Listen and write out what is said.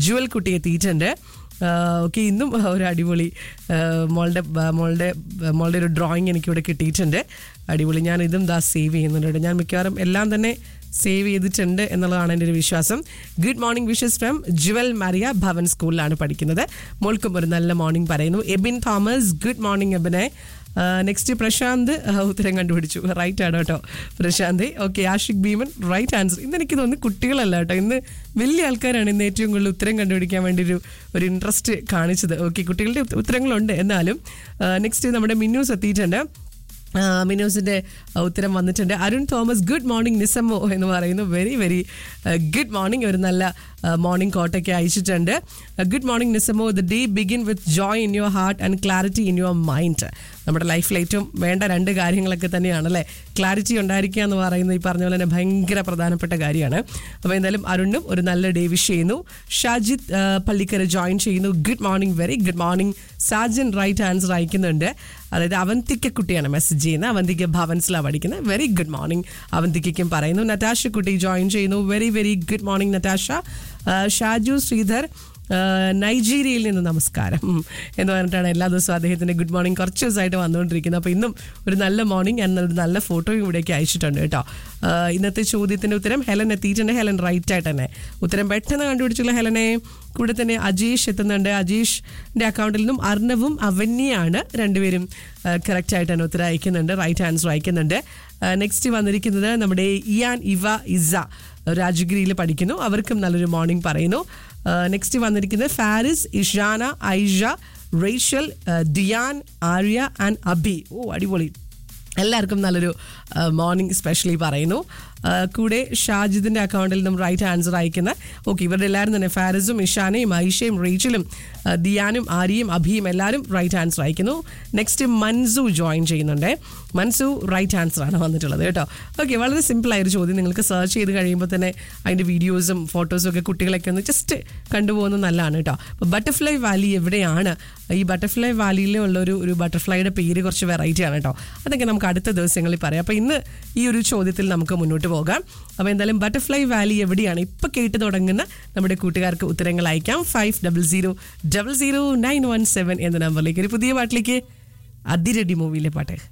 ജുവൽ കുട്ടി എത്തിയിട്ടുണ്ട് ഓക്കെ ഇന്നും ഒരു അടിപൊളി ആ, മോളുടെ ബ- മോളുടെ മോളുടെ ഒരു ഡ്രോയിങ് എനിക്കിവിടെ കിട്ടിയിട്ടുണ്ട് അടിപൊളി ഞാൻ ഇതും ദാ സേവ് ചെയ്യുന്നുണ്ട് ഞാൻ മിക്കവാറും എല്ലാം തന്നെ സേവ് ചെയ്തിട്ടുണ്ട് എന്നുള്ളതാണ് എൻ്റെ ഒരു വിശ്വാസം good morning wishes from Jewel Maria Bhavan സ്കൂളിലാണ് പഠിക്കുന്നത് മോൾക്കും ഒരു നല്ല മോർണിംഗ് പറയുന്നു എബിൻ തോമസ് ഗുഡ് മോർണിംഗ് എബിനെ നെക്സ്റ്റ് പ്രശാന്ത് ആ, ഉത്തരം കണ്ടുപിടിച്ചു റൈറ്റ് ആണ് കേട്ടോ Prashanth okay Aashiq Bheeman right answer ഇന്ന് എനിക്ക് തോന്നുന്നു കുട്ടികളല്ല കേട്ടോ ഇന്ന് വലിയ ആൾക്കാരാണ് ഇന്ന് ഏറ്റവും കൂടുതൽ ഉത്തരം കണ്ടുപിടിക്കാൻ വേണ്ടി ഒരു ഒരു ഇൻട്രസ്റ്റ് കാണിച്ചത് ഓക്കെ കുട്ടികളുടെ ഉത്ത- ഉത്തരങ്ങളുണ്ട് എന്നാലും നെക്സ്റ്റ് നമ്മുടെ മിന്നൂസ് എത്തിയിട്ടുണ്ട് ആ, മിനോസിന്റെ ആ, ഉത്തരം വന്നിട്ടുണ്ട് അരുൺ തോമസ് ഗുഡ് മോർണിംഗ് നിസമ്മോ എന്ന് പറയുന്നു വെരി വെരി ഗുഡ് മോർണിംഗ് ഒരു നല്ല മോർണിംഗ് കോട്ടൊക്കെ അയച്ചിട്ടുണ്ട് ഗുഡ് മോർണിംഗ് നിസമ്മോ the day begin with joy in your heart and clarity in your mind നമ്മുടെ ലൈഫിൽ ഏറ്റവും വേണ്ട രണ്ട് കാര്യങ്ങളൊക്കെ തന്നെയാണ് അല്ലേ ക്ലാരിറ്റി ഉണ്ടായിരിക്കുക എന്ന് പറയുന്നത് ഈ പറഞ്ഞ പോലെ തന്നെ ഭയങ്കര പ്രധാനപ്പെട്ട കാര്യമാണ് അപ്പോൾ എന്തായാലും അരുണും ഒരു നല്ല ഡേ വിഷ് ചെയ്യുന്നു ഷാജിദ് ആ, പള്ളിക്കര ജോയിൻ ചെയ്യുന്നു good morning very good morning Sajan right answer അയക്കുന്നുണ്ട് അതായത് അവന്തിക്ക കുട്ടിയാണ് മെസ്സേജ് ചെയ്യുന്നത് അവന്തിക്ക ഭവൻസിലാണ് പഠിക്കുന്നത് വെരി ഗുഡ് മോർണിംഗ് അവന്തിക്കും പറയുന്നു നറ്റാഷ കുട്ടി ജോയിൻ ചെയ്യുന്നു very very good morning Natasha ആ, ഷാജു ശ്രീധർ ആ, നൈജീരിയയിൽ നിന്ന് നമസ്കാരം ഉം. എന്ന് പറഞ്ഞിട്ടാണ് എല്ലാ ദിവസവും അദ്ദേഹത്തിന്റെ ഗുഡ് മോർണിംഗ് കുറച്ച് ദിവസമായിട്ട് വന്നുകൊണ്ടിരിക്കുന്നത് അപ്പോൾ ഇന്നും ഒരു നല്ല മോർണിംഗ് ഞാൻ ഒരു നല്ല ഫോട്ടോയും ഇവിടേക്ക് അയച്ചിട്ടുണ്ട് കേട്ടോ ആ, ഇന്നത്തെ ചോദ്യത്തിന്റെ ഉത്തരം ഹെലൻ എത്തിയിട്ടുണ്ട് ഹെലൻ റൈറ്റ് ആയിട്ട് തന്നെ ഉത്തരം പെട്ടെന്ന് കണ്ടുപിടിച്ചുള്ള ഹെലനെ കൂടെ തന്നെ അജീഷ് എത്തുന്നുണ്ട് അജീഷിന്റെ അക്കൗണ്ടിൽ നിന്നും അർണവും അവന്യാണ് രണ്ടുപേരും കറക്റ്റ് ആയിട്ട് തന്നെ ഉത്തരം അയക്കുന്നുണ്ട് റൈറ്റ് ആൻസർ അയക്കുന്നുണ്ട് നെക്സ്റ്റ് വന്നിരിക്കുന്നത് നമ്മുടെ ഇയാൻ ഇവ ഇസ രാജഗിരിയിൽ പഠിക്കുന്നു അവർക്കും നല്ലൊരു മോർണിംഗ് പറയുന്നു നെക്സ്റ്റ് വന്നിരിക്കുന്നത് ഫാരിസ് ഇഷാന ഐഷ റേഷ്യൽ ഡിയാൻ ആര്യ ആൻഡ് അബി ഓ അടിപൊളി എല്ലാവർക്കും നല്ലൊരു മോർണിംഗ് സ്പെഷ്യലി പറയുന്നു ആ, കൂടെ ഷാജിദിന്റെ അക്കൗണ്ടിൽ നിന്നും റൈറ്റ് ആൻസർ അയക്കുന്ന ഓക്കെ ഇവരുടെ എല്ലാവരും തന്നെ ഫാരിസും ഇഷാനയും ഐഷയും റേച്ചലും ആ, ദിയാനും ആര്യയും അഭിയും എല്ലാവരും റൈറ്റ് ആൻസർ അയക്കുന്നു നെക്സ്റ്റ് മൻസു ജോയിൻ ചെയ്യുന്നുണ്ട് മൻസു റൈറ്റ് ആൻസർ ആണ് വന്നിട്ടുള്ളത് കേട്ടോ ഓക്കെ വളരെ സിമ്പിൾ ആയൊരു ചോദ്യം നിങ്ങൾക്ക് സെർച്ച് ചെയ്ത് കഴിയുമ്പോൾ തന്നെ അതിൻ്റെ വീഡിയോസും ഫോട്ടോസും ഒക്കെ കുട്ടികളൊക്കെ ഒന്ന് ജസ്റ്റ് കണ്ടുപോകുന്നത് നല്ലതാണ് കേട്ടോ അപ്പോൾ ബട്ടർഫ്ലൈ വാലി എവിടെയാണ് ഈ ബട്ടർഫ്ലൈ വാലിയിലുള്ള ഒരു ഒരു ബട്ടർഫ്ലൈയുടെ പേര് കുറച്ച് വെറൈറ്റി ആണ് കേട്ടോ അതൊക്കെ നമുക്ക് അടുത്ത ദിവസങ്ങളിൽ പറയാം അപ്പോൾ ഇന്ന് ഈ ഒരു ചോദ്യത്തിൽ നമുക്ക് മുന്നോട്ട് പോകാം അപ്പോൾ എന്തായാലും ബട്ടർഫ്ലൈ വാലി എവിടെയാണ് ഇപ്പോൾ കേട്ട് തുടങ്ങുന്ന നമ്മുടെ കൂട്ടുകാർക്ക് ഉത്തരങ്ങൾ അയക്കാം five double zero double zero nine one seven എന്ന നമ്പറിലേക്ക് ഒരു പുതിയ പാട്ടിലേക്ക് അതിരടി മൂവിയിലെ പാട്ട്